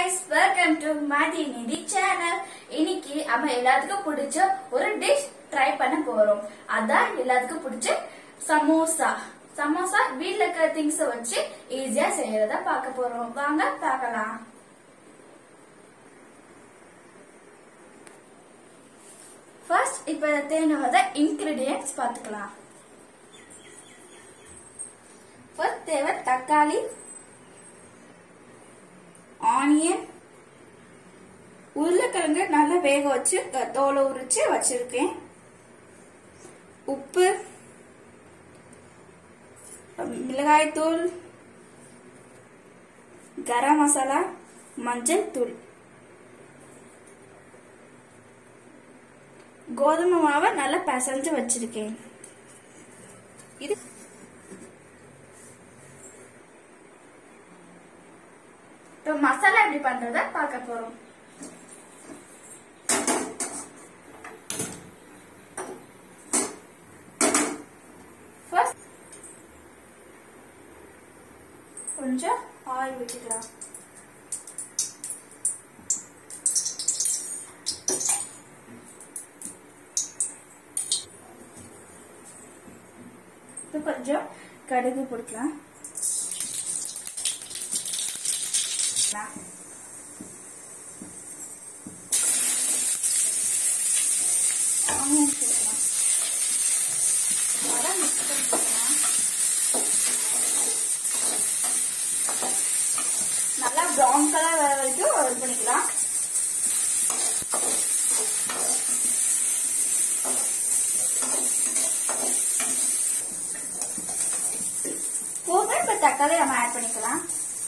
Guys welcome to மதி நிதி channel இன்னைக்கு நம்ம எல்லாத்துக்கும் பிடிச்ச ஒரு டிஷ் ட்ரை பண்ண போறோம் அதான் எல்லாத்துக்கும் பிடிச்ச சமோசா சமோசா வீட்ல இருக்கிற திங்ஸ் வச்சு ஈஸியா செய்யறத பார்க்க போறோம் வாங்க பார்க்கலாம் ஃபர்ஸ்ட் இப்ப தேவையான இன்கிரிடியன்ட்ஸ் பார்த்துக்கலாம் ஃபர்ஸ்ட் தேவை தக்காளி ஆனியன் உருளைக்கிழங்கு நல்லா வேக வச்சு த- தோலை உரிச்சு வச்சிருக்கேன் உப்பு மிளகாய்த்தூள் கரம் மசாலா மஞ்சள் தூள் கோதுமை மாவை நல்லா பிசைஞ்சு வச்சிருக்கேன் இது இப்போ மசாலா எப்படி பண்றத பார்க்க போறோம் First, கொஞ்சம் ஆயில் விட்டுக்கலாம் இப்போ கொஞ்சம் கடுகு போட்டுக்கலாம் ஆனியன் போட்டுக்கலாம் வடை மிக்ஸ் பண்ணிக்கலாம் நல்லா ப்ரௌன் கலர் வர வரைக்கும் இது பண்ணிக்கலாம் போக இப்ப தக்காளி நம்ம ஆட் பண்ணிக்கலாம்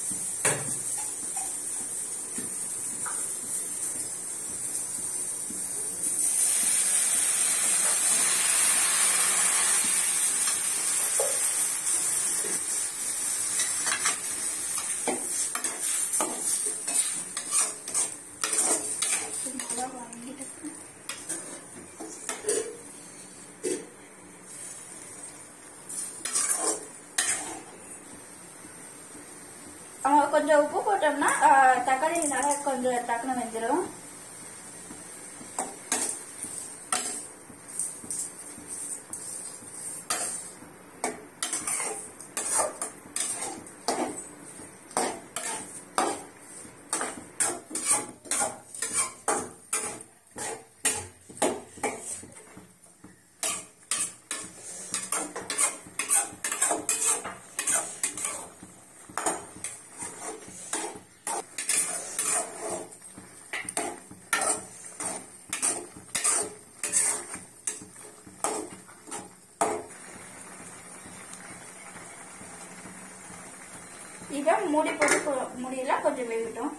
நல்லா வதங்கிட்டு இருக்கு. ஆ, கொஞ்சம் உப்பு போட்டோம்னா ஆ, தக்காளி நல்லா கொஞ்சம் டக்குனு வெந்துடும் இதை மூடி போட்டு கொ- மூடியெல்லாம் கொஞ்சம் வேகட்டும்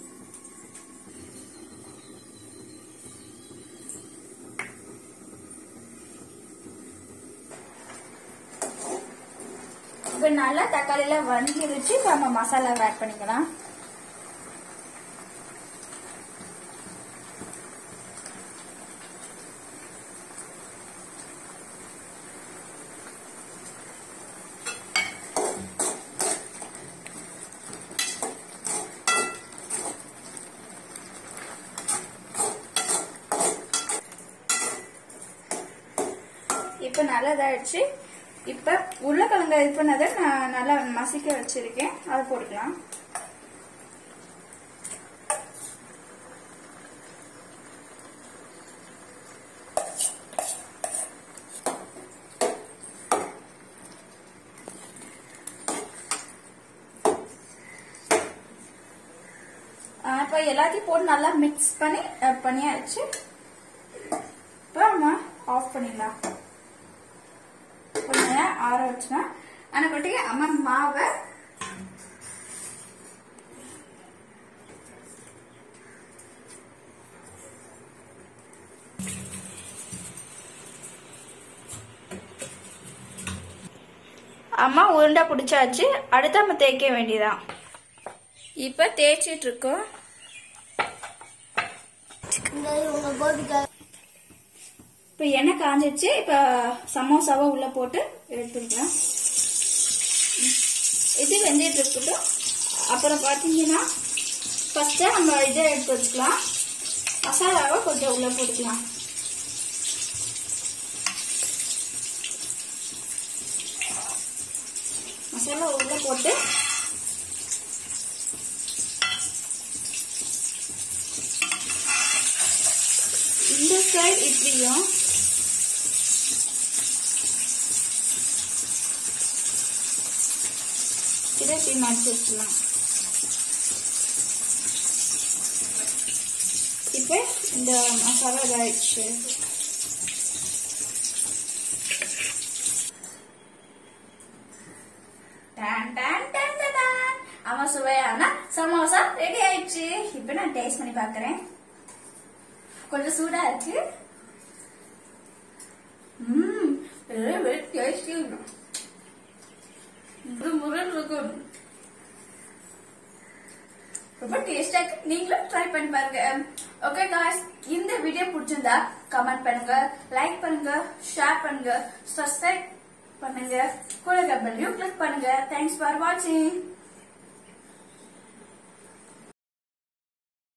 இப்ப நல்லா தக்காளியில வதங்கிருச்சு இப்ப நம்ம மசாலா ஆட் பண்ணிக்கலாம் இப்ப நல்லா இதாயிடுச்சு இப்ப உருளைக்கிழங்க இது பண்ணதை நான் நல்லா மசிக்க வச்சிருக்கேன் அதை போட்டுக்கலாம் ஆஹ் இப்ப எல்லாத்தையும் போட்டு நல்லா மிக்ஸ் பண்ணி அஹ், பண்ணியாச்சு இப்ப நம்ம ஆஃப் பண்ணிடலாம் கொஞ்ச நேரம் ஆற வச்சுனா அனுப்பிட்டு அம்மா மாவை அம்மா உருண்டை பிடிச்சாச்சு அடுத்து நம்ம தேய்க்க வேண்டியதான் இப்ப தேய்ச்சிட்டு இருக்கோம் இப்ப எண்ணெய் காஞ்சிடுச்சு இப்ப சமோசாவை உள்ள போட்டு எடுத்துக்கலாம் இது வெந்துட்டு இருக்கட்டும் அப்புறம் பாத்தீங்கன்னா ஃபர்ஸ்ட் நம்ம இதை எடுத்து வச்சுக்கலாம் மசாலாவை கொஞ்சம் உள்ள போட்டுக்கலாம் மசாலா உள்ள போட்டு இந்த சைடு இப்படியும் இதை இப்படி மடிச்சு வச்சுக்கலாம் இப்போ இந்த மசாலா இதாயிடுச்சு டான் டான் டான் டான் டான். ஆமா சுவையான சமோசா ரெடி ஆயிடுச்சு இப்போ நான் டேஸ்ட் பண்ணி பார்க்கறேன் கொஞ்சம் சூடா இருக்கு ம் வெரி வெரி டேஸ்டி முருகன் இருக்கும் ரொம்ப டேஸ்டா இருக்கு நீங்களும் ட்ரை பண்ணி பாருங்க ஓகே காய்ஸ் இந்த வீடியோ பிடிச்சிருந்தா கமெண்ட் பண்ணுங்க லைக் பண்ணுங்க ஷேர் பண்ணுங்க சப்ஸ்கிரைப் பண்ணுங்க கூட பெல்லையும் கிளிக் பண்ணுங்க தேங்க்ஸ் ஃபார் வாட்சிங்